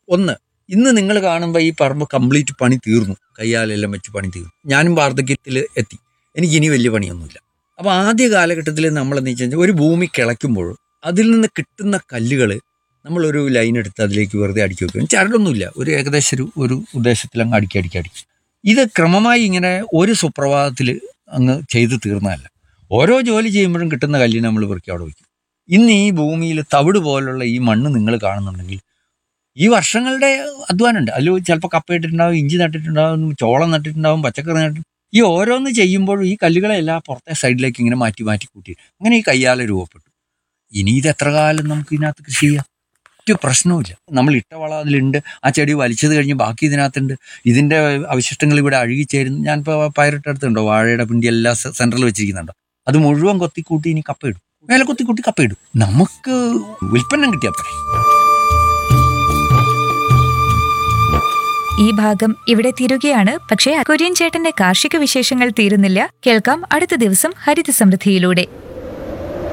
ഒന്ന് ഇന്ന് നിങ്ങൾ കാണുമ്പോൾ ഈ പറമ്പ് കംപ്ലീറ്റ് പണി തീർന്നു കയ്യാലെല്ലാം വെച്ച് പണി തീർന്നു ഞാനും വാർദ്ധക്യത്തിൽ എത്തി എനിക്ക് ഇനി വലിയ പണിയൊന്നുമില്ല അപ്പോൾ ആദ്യ കാലഘട്ടത്തിൽ നമ്മൾ എന്ന് വെച്ചാൽ ഒരു ഭൂമി കിളയ്ക്കുമ്പോൾ അതിൽ നിന്ന് കിട്ടുന്ന കല്ലുകൾ നമ്മളൊരു ലൈൻ എടുത്ത് അതിലേക്ക് വെറുതെ അടുക്കി വെക്കും ചരടൊന്നുമില്ല ഒരു ഏകദേശം ഒരു ഒരു ഉദ്ദേശത്തിൽ അങ്ങ് അടുക്കി അടുക്കി അടുക്കി ഇത് ക്രമമായി ഇങ്ങനെ ഒരു സുപ്രഭാതത്തിൽ അങ്ങ് ചെയ്ത് തീർന്നതല്ല ഓരോ ജോലി ചെയ്യുമ്പോഴും കിട്ടുന്ന കല്ലിനെ നമ്മൾ പെറുക്കി അവിടെ വയ്ക്കും ഇന്ന് ഈ ഭൂമിയിൽ തവിട് പോലുള്ള ഈ മണ്ണ് നിങ്ങൾ കാണുന്നുണ്ടെങ്കിൽ ഈ വർഷങ്ങളുടെ അധ്വാനമുണ്ട് അതിൽ ചിലപ്പോൾ കപ്പ ഇട്ടിട്ടുണ്ടാവും ഇഞ്ചി നട്ടിട്ടുണ്ടാവും ചോളം നട്ടിട്ടുണ്ടാവും പച്ചക്കറി നട്ടിട്ട് ഈ ഓരോന്ന് ചെയ്യുമ്പോഴും ഈ കല്ലുകളെല്ലാം പുറത്തെ സൈഡിലേക്ക് ഇങ്ങനെ മാറ്റി മാറ്റി കൂട്ടി അങ്ങനെ ഈ കയ്യാല രൂപപ്പെട്ടു ഇനി ഇത് എത്ര കാലം നമുക്ക് ഇതിനകത്ത് കൃഷി ചെയ്യാം ഒരു പ്രശ്നവുമില്ല നമ്മൾ ഇട്ട വളം അതിലുണ്ട് ആ ചെടി വലിച്ചത് കഴിഞ്ഞ് ബാക്കി ഇതിനകത്തുണ്ട് ഇതിന്റെ അവശിഷ്ടങ്ങൾ ഇവിടെ അഴുകിച്ചേരുന്നു ഞാനിപ്പോൾ പയറിട്ടെടുത്തുണ്ടോ വാഴയുടെ പിണ്ടി എല്ലാം സെൻട്രൽ വെച്ചിരിക്കുന്നുണ്ടോ അത് മുഴുവൻ കൊത്തിക്കൂട്ടി ഇനി കപ്പയിടും മേലെ കൊത്തിക്കൂട്ടി കപ്പയിടും നമുക്ക് ഉൽപ്പന്നം കിട്ടിയാൽ പോരെ ഈ ഭാഗം ഇവിടെ തീരുകയാണ് പക്ഷേ കുര്യൻ ചേട്ടന്റെ കാർഷിക വിശേഷങ്ങൾ തീരുന്നില്ല കേൾക്കാം അടുത്ത ദിവസം ഹരിത സമൃദ്ധിയിലൂടെ